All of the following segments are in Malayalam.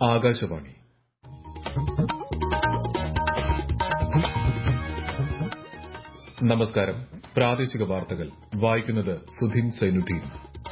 ആകാശവാണി നമസ്കാരം പ്രാദേശിക വാർത്തകൾ വായിക്കുന്നത് സുധിൻ സൈനുദ്ദീൻ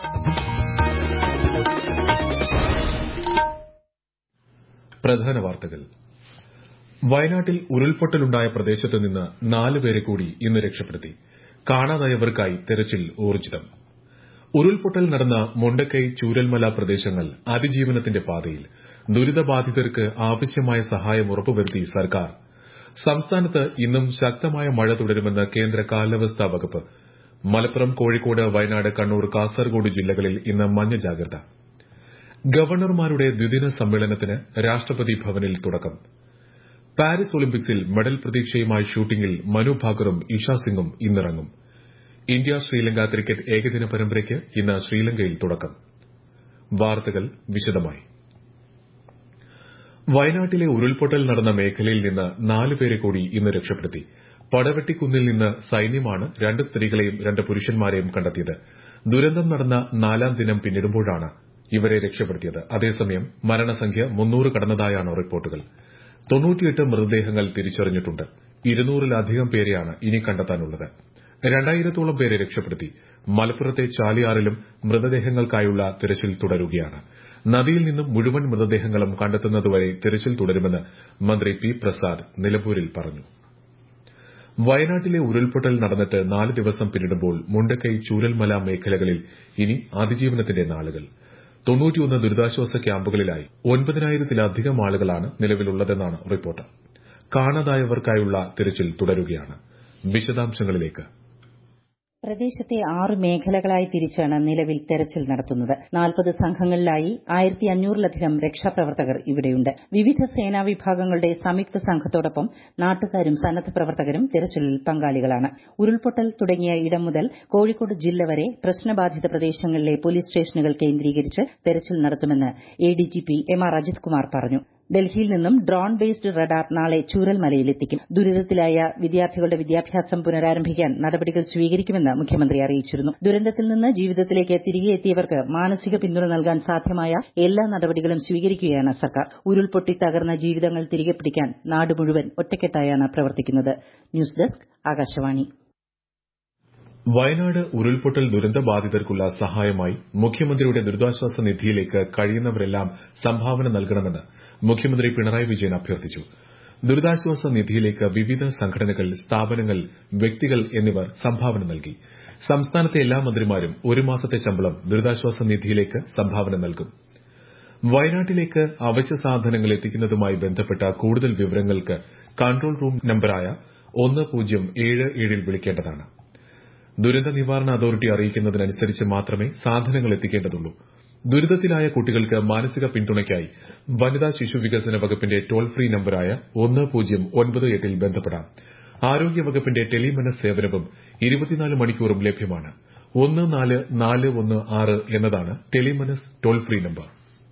പ്രധാന വാർത്തകൾ വയനാട്ടിൽ ഉരുൾപൊട്ടലുണ്ടായ പ്രദേശത്ത് നിന്ന് നാലുപേരെ കൂടി ഇന്ന് രക്ഷപ്പെടുത്തി കാണാതായവർക്കായി തെരച്ചിൽ ഊർജ്ജിതം ഉരുൾപൊട്ടൽ നടന്ന മുണ്ടക്കൈ ചൂരൽമല പ്രദേശങ്ങൾ അതിജീവനത്തിന്റെ പാതയിൽ ദുരിതബാധിതർക്ക് ആവശ്യമായ സഹായം ഉറപ്പുവരുത്തി സർക്കാർ സംസ്ഥാനത്ത് ഇന്നും ശക്തമായ മഴ തുടരുമെന്ന് കേന്ദ്ര കാലാവസ്ഥാ വകുപ്പ് മലപ്പുറം കോഴിക്കോട് വയനാട് കണ്ണൂർ കാസർഗോഡ് ജില്ലകളിൽ ഇന്ന് മഞ്ഞ ജാഗ്രത ഗവർണർമാരുടെ ദ്വിദിന സമ്മേളനത്തിന് രാഷ്ട്രപതി ഭവനിൽ തുടക്കം പാരീസ് ഒളിമ്പിക്സിൽ മെഡൽ പ്രതീക്ഷയുമായി ഷൂട്ടിംഗിൽ മനു ഭാക്കറും ഇഷ സിംഗും ഇന്നിറങ്ങും ഇന്ത്യ ശ്രീലങ്ക ക്രിക്കറ്റ് ഏകദിന പരമ്പരയ്ക്ക് ഇന്ന് ശ്രീലങ്കയിൽ തുടക്കം വാർത്തകൾ വിശദമായി വയനാട്ടിലെ ഉരുൾപൊട്ടൽ നടന്ന മേഖലയിൽ നിന്ന് നാലുപേരെ കൂടി ഇന്ന് രക്ഷപ്പെടുത്തി പടവെട്ടിക്കുന്നിൽ നിന്ന് സൈന്യമാണ് രണ്ട് സ്ത്രീകളെയും രണ്ട് പുരുഷന്മാരെയും കണ്ടെത്തിയത് ദുരന്തം നടന്ന നാലാം ദിനം പിന്നിടുമ്പോഴാണ് ഇവരെ രക്ഷപ്പെടുത്തിയത് അതേസമയം മരണസംഖ്യ മുന്നൂറ് കടന്നതായാണ് റിപ്പോർട്ടുകൾ തൊണ്ണൂറ്റിയെട്ട് മൃതദേഹങ്ങൾ തിരിച്ചറിഞ്ഞിട്ടുണ്ട് ഇരുന്നൂറിലധികം പേരെയാണ് ഇനി കണ്ടെത്താനുള്ളത് രണ്ടായിരത്തോളം പേരെ രക്ഷപ്പെടുത്തി മലപ്പുറത്തെ ചാലിയാറിലും മൃതദേഹങ്ങൾക്കായുള്ള തിരച്ചിൽ തുടരുകയാണ് നദിയിൽ നിന്നും മുഴുവൻ മൃതദേഹങ്ങളും കണ്ടെത്തുന്നതുവരെ തിരച്ചിൽ തുടരുമെന്ന് മന്ത്രി പി പ്രസാദ് നിലമ്പൂരിൽ പറഞ്ഞു വയനാട്ടിലെ ഉരുൾപൊട്ടൽ നടന്നിട്ട് നാല് ദിവസം പിന്നിടുമ്പോൾ മുണ്ടക്കൈ ചൂരൽമല മേഖലകളിൽ ഇനി അതിജീവനത്തിന്റെ നാളുകൾ തൊണ്ണൂറ്റിയൊന്ന് ദുരിതാശ്വാസ ക്യാമ്പുകളിലായി ഒൻപതിനായിരത്തിലധികം ആളുകളാണ് നിലവിലുള്ളതെന്നാണ് റിപ്പോർട്ട് കാണാതായവർക്കായുള്ള തിരച്ചിൽ തുടരുകയാണ് വിശദാംശങ്ങളിലേക്ക് പ്രദേശത്തെ ആറ് മേഖലകളായി തിരിച്ചാണ് നിലവിൽ തെരച്ചിൽ നടത്തുന്നത് നാൽപ്പത് സംഘങ്ങളിലായി ആയിരത്തി അഞ്ഞൂറിലധികം രക്ഷാപ്രവർത്തകർ ഇവിടെയുണ്ട് വിവിധ സേനാ വിഭാഗങ്ങളുടെ സംയുക്ത സംഘത്തോടൊപ്പം നാട്ടുകാരും സന്നദ്ധ പ്രവർത്തകരും തിരച്ചിലിൽ പങ്കാളികളാണ് ഉരുൾപൊട്ടൽ തുടങ്ങിയ ഇടം മുതൽ കോഴിക്കോട് ജില്ല വരെ പ്രശ്നബാധിത പ്രദേശങ്ങളിലെ പോലീസ് സ്റ്റേഷനുകൾ കേന്ദ്രീകരിച്ച് തെരച്ചിൽ നടത്തുമെന്ന് ADGP M R Ajith Kumar പറഞ്ഞു ഡൽഹിയിൽ നിന്നും ഡ്രോൺ ബേസ്ഡ് റഡാർ നാളെ ചൂരൽമലയിലെത്തിക്കും ദുരിതത്തിലായ വിദ്യാർത്ഥികളുടെ വിദ്യാഭ്യാസം പുനരാരംഭിക്കാൻ നടപടികൾ സ്വീകരിക്കുമെന്ന് മുഖ്യമന്ത്രി അറിയിച്ചിരുന്നു ദുരന്തത്തിൽ നിന്ന് ജീവിതത്തിലേക്ക് തിരികെ എത്തിയവർക്ക് മാനസിക പിന്തുണ നൽകാൻ സാധ്യമായ എല്ലാ നടപടികളും സ്വീകരിക്കുകയാണ് സർക്കാർ ഉരുൾപൊട്ടി തകർന്ന ജീവിതങ്ങൾ തിരികെ പിടിക്കാൻ നാട് മുഴുവൻ ഒറ്റക്കെട്ടായാണ് പ്രവർത്തിക്കുന്നത് ന്യൂസ് ഡെസ്ക് ആകാശവാണി വയനാട് ഉരുൾപൊട്ടൽ ദുരന്തബാധിതർക്കുള്ള സഹായമായി മുഖ്യമന്ത്രിയുടെ ദുരിതാശ്വാസ നിധിയിലേക്ക് കഴിയുന്നവരെല്ലാം സംഭാവന നൽകണമെന്ന് മുഖ്യമന്ത്രി പിണറായി വിജയൻ അഭ്യർത്ഥിച്ചു ദുരിതാശ്വാസ നിധിയിലേക്ക് വിവിധ സംഘടനകൾ സ്ഥാപനങ്ങൾ വ്യക്തികൾ എന്നിവർ സംഭാവന നൽകി സംസ്ഥാനത്തെ എല്ലാ മന്ത്രിമാരും ഒരു മാസത്തെ ശമ്പളം ദുരിതാശ്വാസ നിധിയിലേക്ക് സംഭാവന നൽകും വയനാട്ടിലേക്ക് അവശ്യ സാധനങ്ങൾ എത്തിക്കുന്നതുമായി ബന്ധപ്പെട്ട കൂടുതൽ വിവരങ്ങൾക്ക് കൺട്രോൾ റൂം നമ്പറായ ഒന്ന് പൂജ്യം ഏഴ് ഏഴിൽ വിളിക്കേണ്ടതാണ് ദുരന്ത നിവാരണ അതോറിറ്റി അറിയിക്കുന്നതിനനുസരിച്ച് മാത്രമേ സാധനങ്ങൾ എത്തിക്കേണ്ടതുള്ളൂ ദുരിതത്തിലായ കുട്ടികൾക്ക് മാനസിക പിന്തുണയ്ക്കായി വനിതാ ശിശു വികസന വകുപ്പിന്റെ ടോൾ ഫ്രീ നമ്പറായ ഒന്ന് പൂജ്യം ഒൻപത് എട്ടിൽ ബന്ധപ്പെടാം ആരോഗ്യ വകുപ്പിന്റെ ടെലിമനസ് സേവനവും ഇരുപത്തിനാല് മണിക്കൂറും ലഭ്യമാണ് ഒന്ന് നാല് നാല് ഒന്ന് ആറ് എന്നതാണ് ടെലിമനസ് ടോൾ ഫ്രീ നമ്പർ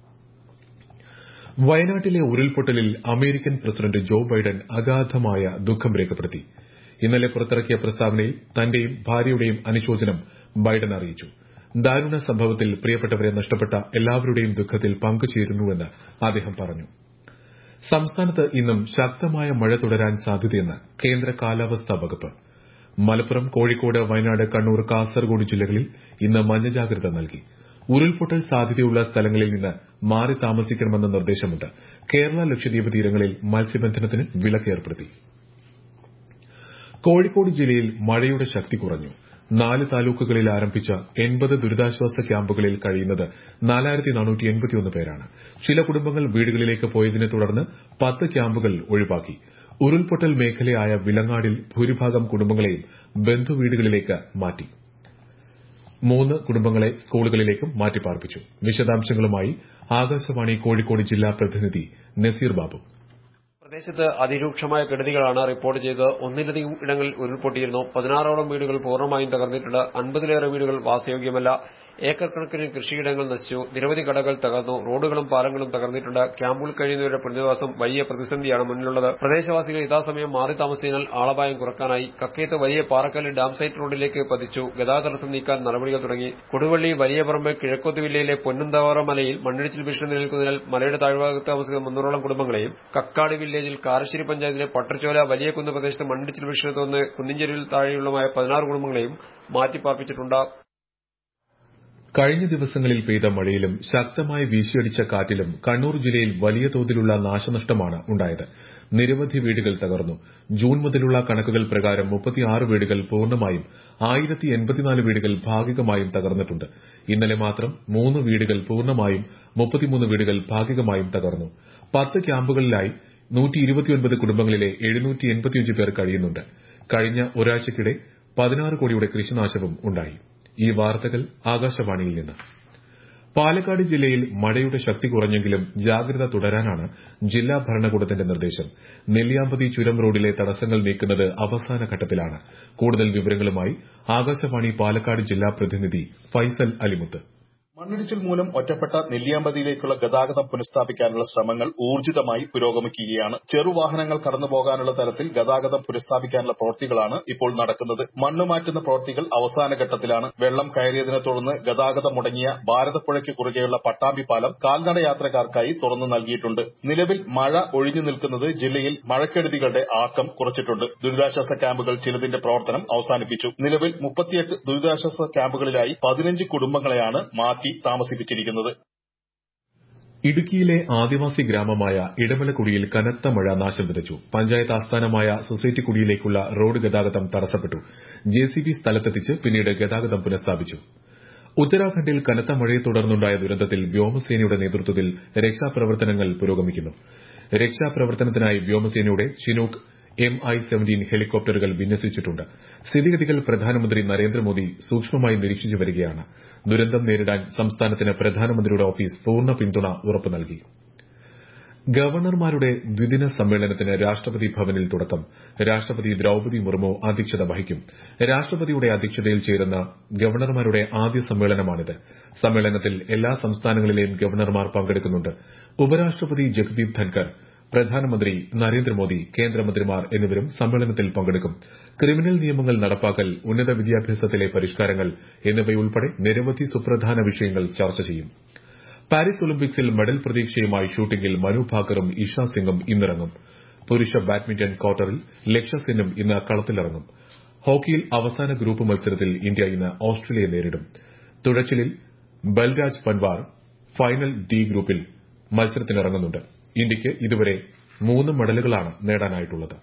വയനാട്ടിലെ ഉരുൾപൊട്ടലിൽ അമേരിക്കൻ പ്രസിഡന്റ് ജോ ബൈഡൻ അഗാധമായ ദുഃഖം രേഖപ്പെടുത്തി ഇന്നലെ പുറത്തിറക്കിയ പ്രസ്താവനയിൽ തന്റെയും ഭാര്യയുടെയും അനുശോചനം ബൈഡൻ അറിയിച്ചു ദാരുണ സംഭവത്തിൽ പ്രിയപ്പെട്ടവരെ നഷ്ടപ്പെട്ട എല്ലാവരുടെയും ദുഃഖത്തിൽ പങ്കുചേരുന്നുവെന്ന് അദ്ദേഹം പറഞ്ഞു സംസ്ഥാനത്ത് ഇന്നും ശക്തമായ മഴ തുടരാൻ സാധ്യതയെന്ന് കേന്ദ്ര കാലാവസ്ഥാ വകുപ്പ് മലപ്പുറം കോഴിക്കോട് വയനാട് കണ്ണൂർ കാസർഗോഡ് ജില്ലകളിൽ ഇന്ന് മഞ്ഞ ജാഗ്രത നൽകി ഉരുൾപൊട്ടൽ സാധ്യതയുള്ള സ്ഥലങ്ങളിൽ നിന്ന് മാറി താമസിക്കണമെന്ന നിർദ്ദേശമുണ്ട് കേരള ലക്ഷദ്വീപ് തീരങ്ങളിൽ മത്സ്യബന്ധനത്തിന് വിലക്ക് ഏർപ്പെടുത്തി കോഴിക്കോട് ജില്ലയിൽ മഴയുടെ ശക്തി കുറഞ്ഞു നാല് താലൂക്കുകളിൽ ആരംഭിച്ച എൺപത് ദുരിതാശ്വാസ ക്യാമ്പുകളിൽ കഴിയുന്നത് നാലായിരത്തി നാനൂറ്റി എൺപത്തിയൊന്ന് പേരാണ് ചില കുടുംബങ്ങൾ വീടുകളിലേക്ക് പോയതിനെ തുടർന്ന് പത്ത് ക്യാമ്പുകൾ ഒഴിവാക്കി ഉരുൾപൊട്ടൽ മേഖലയായ വിലങ്ങാടിൽ ഭൂരിഭാഗം കുടുംബങ്ങളെയും ബന്ധുവീടുകളിലേക്ക് മാറ്റി മൂന്ന് കുടുംബങ്ങളെ സ്കൂളുകളിലേക്കും മാറ്റിപ്പാർപ്പിച്ചു വിശദാംശങ്ങളുമായി ആകാശവാണി കോഴിക്കോട് ജില്ലാ പ്രതിനിധി നസീർ ബാബു പ്രദേശത്ത് അതിരൂക്ഷമായ കെടുതികളാണ് റിപ്പോർട്ട് ചെയ്തത് ഒന്നിലധികം ഇടങ്ങളിൽ ഉരുൾപൊട്ടിയിരുന്നു പതിനാറോളം വീടുകൾ പൂർണ്ണമായും തകർന്നിട്ടുണ്ട് അൻപതിലേറെ വീടുകൾ വാസയോഗ്യമല്ല ഏക്കർ കണക്കിന് കൃഷിയിടങ്ങൾ നശിച്ചു നിരവധി കടകൾ തകർന്നു റോഡുകളും പാലങ്ങളും തകർന്നിട്ടുണ്ട് ക്യാമ്പുകൾ കഴിയുന്നവരുടെ പുനരധിവാസം വലിയ പ്രതിസന്ധിയാണ് മുന്നിലുള്ളത് പ്രദേശവാസികൾ യഥാസമയം മാറി താമസിച്ചതിനാൽ ആളപായം കുറക്കാനായി കക്കയത്ത് വലിയ പാറക്കല്ല് ഡാം സൈറ്റ് റോഡിലേക്ക് പതിച്ചു ഗതാഗത തടസ്സം നീക്കാൻ നടപടികൾ തുടങ്ങി കൊടുവള്ളി വലിയ പറമ്പ് കിഴക്കോത്ത് ജില്ലയിലെ പൊന്നുന്തവറ മലയിൽ മണ്ണിടിച്ചിൽ ഭീഷണി നിലനിൽക്കുന്നതിനാൽ മലയുടെ താഴ്ഭാഗത്ത് താമസിക്കുന്ന മുന്നൂറോളം കുടുംബങ്ങളെയും കക്കാട് വില്ലേജിൽ കാരശ്ശേരി പഞ്ചായത്തിലെ പട്ടർചോല വലിയ കുന്ന് പ്രദേശത്ത് മണ്ണിടിച്ചിൽ ഭീഷണി തുടർന്ന് കുന്നിഞ്ചേരിയിൽ താഴെയുള്ളമായ പതിനാറ് കുടുംബങ്ങളെയും മാറ്റിപ്പാർപ്പിച്ചിട്ടുണ്ട് കഴിഞ്ഞ ദിവസങ്ങളിൽ പെയ്ത മഴയിലും ശക്തമായി വീശിയടിച്ച കാറ്റിലും കണ്ണൂർ ജില്ലയിൽ വലിയ തോതിലുള്ള നാശനഷ്ടമാണ് ഉണ്ടായത് നിരവധി വീടുകൾ തകർന്നു ജൂൺ മുതലുള്ള കണക്കുകൾ പ്രകാരം മുപ്പത്തിയാറ് വീടുകൾ പൂർണ്ണമായും ആയിരത്തി എൺപത്തിനാല് വീടുകൾ ഭാഗികമായും തകർന്നിട്ടുണ്ട് ഇന്നലെ മാത്രം മൂന്ന് വീടുകൾ പൂർണ്ണമായും മുപ്പത്തിമൂന്ന് വീടുകൾ ഭാഗികമായും തകർന്നു പത്ത് ക്യാമ്പുകളിലായി നൂറ്റി ഇരുപത്തിയൊൻപത് കുടുംബങ്ങളിലെ എഴുന്നൂറ്റി എൺപത്തിയഞ്ച് പേർ കഴിയുന്നുണ്ട് കഴിഞ്ഞ ഒരാഴ്ചയ്ക്കിടെ പതിനാറ് കോടിയുടെ കൃഷിനാശവും ഉണ്ടായി ഈ വാർത്തകൾ ആകാശവാണിയിൽ നിന്ന് പാലക്കാട് ജില്ലയിൽ മഴയുടെ ശക്തി കുറഞ്ഞെങ്കിലും ജാഗ്രത തുടരാനാണ് ജില്ലാ ഭരണകൂടത്തിന്റെ നിർദ്ദേശം നെല്ലിയാമ്പതി ചുരം റോഡിലെ തടസ്സങ്ങൾ നീക്കുന്നത് അവസാന ഘട്ടത്തിലാണ് കൂടുതൽ വിവരങ്ങളുമായി ആകാശവാണി പാലക്കാട് ജില്ലാ പ്രതിനിധി ഫൈസൽ അലിമുത്ത് മണ്ണിടിച്ചിൽ മൂലം ഒറ്റപ്പെട്ട നെല്ലിയാമ്പതിയിലേക്കുള്ള ഗതാഗതം പുനഃസ്ഥാപിക്കാനുള്ള ശ്രമങ്ങൾ ഊർജിതമായി പുരോഗമിക്കുകയാണ് ചെറുവാഹനങ്ങൾ കടന്നുപോകാനുള്ള തരത്തിൽ ഗതാഗതം പുനഃസ്ഥാപിക്കാനുള്ള പ്രവൃത്തികളാണ് ഇപ്പോൾ നടക്കുന്നത് മണ്ണ് മാറ്റുന്ന പ്രവൃത്തികൾ അവസാന ഘട്ടത്തിലാണ് വെള്ളം കയറിയതിനെ തുടർന്ന് ഗതാഗതം മുടങ്ങിയ ഭാരതപ്പുഴയ്ക്ക് കുറുകെയുള്ള പട്ടാമ്പി പാലം കാൽനട യാത്രക്കാർക്കായി തുറന്നു നൽകിയിട്ടുണ്ട് നിലവിൽ മഴ ഒഴിഞ്ഞു നിൽക്കുന്നത് ജില്ലയിൽ മഴക്കെടുതികളുടെ ആക്കം കുറച്ചിട്ടുണ്ട് ദുരിതാശ്വാസ ക്യാമ്പുകൾ ചിലതിന്റെ പ്രവർത്തനം അവസാനിപ്പിച്ചു നിലവിൽ മുപ്പത്തിയെട്ട് ദുരിതാശ്വാസ ക്യാമ്പുകളിലായി പതിനഞ്ച് കുടുംബങ്ങളെയാണ് മാറ്റി താമസിപ്പിച്ചിരിക്കുന്നത് ഇടുക്കിയിലെ ആദിവാസി ഗ്രാമമായ ഇടമലക്കുടിയിൽ കനത്ത മഴ നാശം വിതച്ചു പഞ്ചായത്ത് ആസ്ഥാനമായ സൊസൈറ്റിക്കുടിയിലേക്കുള്ള റോഡ് ഗതാഗതം തടസ്സപ്പെട്ടു ജെസിബി സ്ഥലത്തെത്തിച്ച് പിന്നീട് ഗതാഗതം പുനഃസ്ഥാപിച്ചു ഉത്തരാഖണ്ഡിൽ കനത്ത മഴയെ തുടർന്നുണ്ടായ ദുരന്തത്തിൽ വ്യോമസേനയുടെ നേതൃത്വത്തിൽ രക്ഷാപ്രവർത്തനങ്ങൾ പുരോഗമിക്കുന്നു രക്ഷാപ്രവർത്തനത്തിനായി വ്യോമസേനയുടെ ചിനൂക്ക് എം ഐ സെവന്റീൻ ഹെലികോപ്റ്ററുകൾ വിന്യസിച്ചിട്ടുണ്ട് സ്ഥിതിഗതികൾ പ്രധാനമന്ത്രി നരേന്ദ്രമോദി സൂക്ഷ്മമായി നിരീക്ഷിച്ചു വരികയാണ് ദുരന്തം നേരിടാൻ സംസ്ഥാനത്തിന് പ്രധാനമന്ത്രിയുടെ ഓഫീസ് പൂർണ്ണ പിന്തുണ ഉറപ്പു നൽകി ഗവർണർമാരുടെ ദ്വിദിന സമ്മേളനത്തിന് രാഷ്ട്രപതി ഭവനിൽ തുടക്കം രാഷ്ട്രപതി ദ്രൌപതി മുർമു അധ്യക്ഷത വഹിക്കും രാഷ്ട്രപതിയുടെ അധ്യക്ഷതയിൽ ചേരുന്ന ഗവർണർമാരുടെ ആദ്യ സമ്മേളനമാണിത് സമ്മേളനത്തിൽ എല്ലാ സംസ്ഥാനങ്ങളിലെയും ഗവർണർമാർ പങ്കെടുക്കുന്നുണ്ട് ഉപരാഷ്ട്രപതി ജഗദീപ് ധൻകർ പ്രധാനമന്ത്രി നരേന്ദ്രമോദി കേന്ദ്രമന്ത്രിമാർ എന്നിവരും സമ്മേളനത്തിൽ പങ്കെടുക്കും ക്രിമിനൽ നിയമങ്ങൾ നടപ്പാക്കൽ ഉന്നത വിദ്യാഭ്യാസത്തിലെ പരിഷ്കാരങ്ങൾ എന്നിവയുൾപ്പെടെ നിരവധി സുപ്രധാന വിഷയങ്ങൾ ചർച്ച ചെയ്യും പാരീസ് ഒളിമ്പിക്സിൽ മെഡൽ പ്രതീക്ഷയുമായി ഷൂട്ടിംഗിൽ മനു ഭാക്കറും ഇഷ സിംഗും ഇന്നിറങ്ങും പുരുഷ ബാഡ്മിന്റൺ ക്വാർട്ടറിൽ ലക്ഷ്യ സെന്നും ഇന്ന് കളത്തിലിറങ്ങും ഹോക്കിയിൽ അവസാന ഗ്രൂപ്പ് മത്സരത്തിൽ ഇന്ത്യ ഇന്ന് ഓസ്ട്രേലിയയെ നേരിടും തുഴച്ചിലിൽ ബൽരാജ് പൻവാർ ഫൈനൽ ഡി ഗ്രൂപ്പിൽ മത്സരത്തിനിറങ്ങുന്നുണ്ട് ഇന്ത്യയ്ക്ക് ഇതുവരെ മൂന്ന് മെഡലുകളാണ് നേടാനായിട്ടുള്ളത്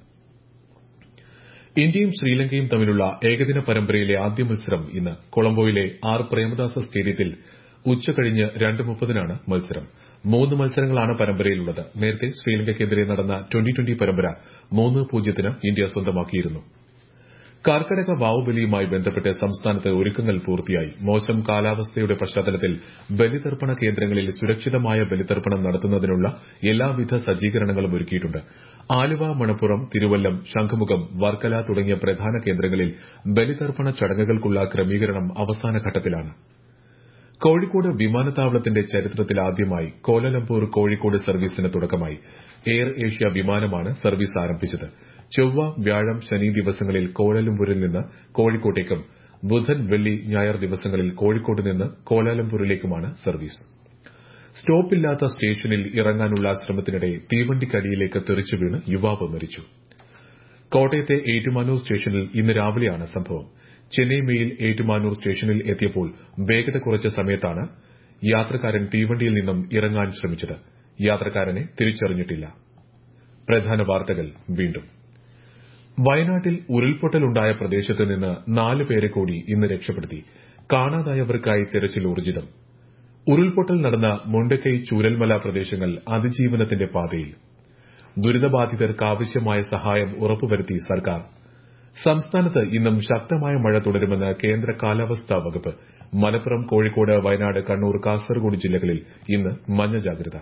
ഇന്ത്യയും ശ്രീലങ്കയും തമ്മിലുള്ള ഏകദിന പരമ്പരയിലെ ആദ്യ മത്സരം ഇന്ന് കൊളംബോയിലെ ആർ പ്രേമദാസ സ്റ്റേഡിയത്തിൽ ഉച്ചകഴിഞ്ഞ് രണ്ട് മുപ്പതിനാണ് മത്സരം മൂന്ന് മത്സരങ്ങളാണ് പരമ്പരയിലുള്ളത് നേരത്തെ ശ്രീലങ്കയ്ക്കെതിരെ നടന്ന ട്വന്റി ട്വന്റി പരമ്പര മൂന്ന് പൂജ്യത്തിന് ഇന്ത്യ സ്വന്തമാക്കിയിരുന്നു കർക്കടക വാവുബലിയുമായി ബന്ധപ്പെട്ട് സംസ്ഥാനത്ത് ഒരുക്കങ്ങൾ പൂർത്തിയായി മോശം കാലാവസ്ഥയുടെ പശ്ചാത്തലത്തിൽ ബലിതർപ്പണ കേന്ദ്രങ്ങളിൽ സുരക്ഷിതമായ ബലിതർപ്പണം നടത്തുന്നതിനുള്ള എല്ലാവിധ സജ്ജീകരണങ്ങളും ഒരുക്കിയിട്ടുണ്ട് ആലുവ മണപ്പുറം തിരുവല്ലം ശംഖുമുഖം വർക്കല തുടങ്ങിയ പ്രധാന കേന്ദ്രങ്ങളിൽ ബലിതർപ്പണ ചടങ്ങുകൾക്കുള്ള ക്രമീകരണം അവസാന ഘട്ടത്തിലാണ് കോഴിക്കോട് വിമാനത്താവളത്തിന്റെ ചരിത്രത്തിൽ ആദ്യമായി കോലലംപൂർ കോഴിക്കോട് സർവീസിന് തുടക്കമായി എയർ ഏഷ്യ വിമാനമാണ് സർവീസ് ആരംഭിച്ചത് ചൊവ്വ വ്യാഴം ശനി ദിവസങ്ങളിൽ കോലാലംപൂരിൽ നിന്ന് കോഴിക്കോട്ടേക്കും ബുധൻ വെള്ളി ഞായർ ദിവസങ്ങളിൽ കോഴിക്കോട് നിന്ന് കോലാലംപൂരിലേക്കുമാണ് സർവീസ് സ്റ്റോപ്പില്ലാത്ത സ്റ്റേഷനിൽ ഇറങ്ങാനുള്ള ശ്രമത്തിനിടെ തീവണ്ടിക്കടിയിലേക്ക് തെറിച്ചു വീണ് യുവാവ് മരിച്ചു കോട്ടയത്തെ ഏറ്റുമാനൂർ സ്റ്റേഷനിൽ ഇന്ന് രാവിലെയാണ് സംഭവം ചെന്നൈ മെയിൽ ഏറ്റുമാനൂർ സ്റ്റേഷനിൽ എത്തിയപ്പോൾ വേഗത കുറച്ച സമയത്താണ് യാത്രക്കാരൻ തീവണ്ടിയിൽ നിന്നും ഇറങ്ങാൻ ശ്രമിച്ചത് യാത്രക്കാരനെ തിരിച്ചറിഞ്ഞിട്ടില്ല പ്രധാന വാർത്തകൾ വീണ്ടും വയനാട്ടിൽ ഉരുൾപൊട്ടലുണ്ടായ പ്രദേശത്ത് നിന്ന് നാല് പേരെ കൂടി ഇന്ന് രക്ഷപ്പെടുത്തി കാണാതായവർക്കായി തെരച്ചിൽ ഊർജിതം ഉരുൾപൊട്ടൽ നടന്ന മുണ്ടക്കൈ ചൂരൽമല പ്രദേശങ്ങൾ അതിജീവനത്തിന്റെ പാതയിൽ ദുരിതബാധിതർക്ക് ആവശ്യമായ സഹായം ഉറപ്പുവരുത്തി സർക്കാർ സംസ്ഥാനത്ത് ഇന്നും ശക്തമായ മഴ തുടരുമെന്ന് കേന്ദ്ര കാലാവസ്ഥാ വകുപ്പ് മലപ്പുറം കോഴിക്കോട് വയനാട് കണ്ണൂർ കാസർഗോഡ് ജില്ലകളിൽ ഇന്ന് മഞ്ഞ ജാഗ്രത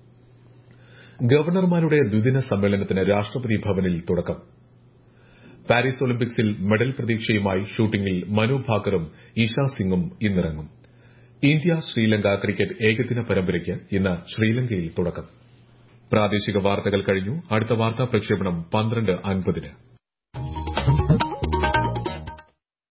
ഗവർണർമാരുടെ ദ്വിദിന സമ്മേളനത്തിന് രാഷ്ട്രപതി ഭവനിൽ തുടക്കം പാരീസ് ഒളിമ്പിക്സിൽ മെഡൽ പ്രതീക്ഷയുമായി ഷൂട്ടിംഗിൽ മനു ഭാക്കറും ഇഷ സിംഗും ഇന്നിറങ്ങും ഇന്ത്യ ശ്രീലങ്ക ക്രിക്കറ്റ് ഏകദിന പരമ്പരയ്ക്ക് ഇന്ന് ശ്രീലങ്കയിൽ തുടക്കം പ്രാദേശിക വാർത്തകൾ കഴിഞ്ഞു അടുത്ത വാർത്താ പ്രക്ഷേപണം പന്ത്രണ്ട് അൻപതിന്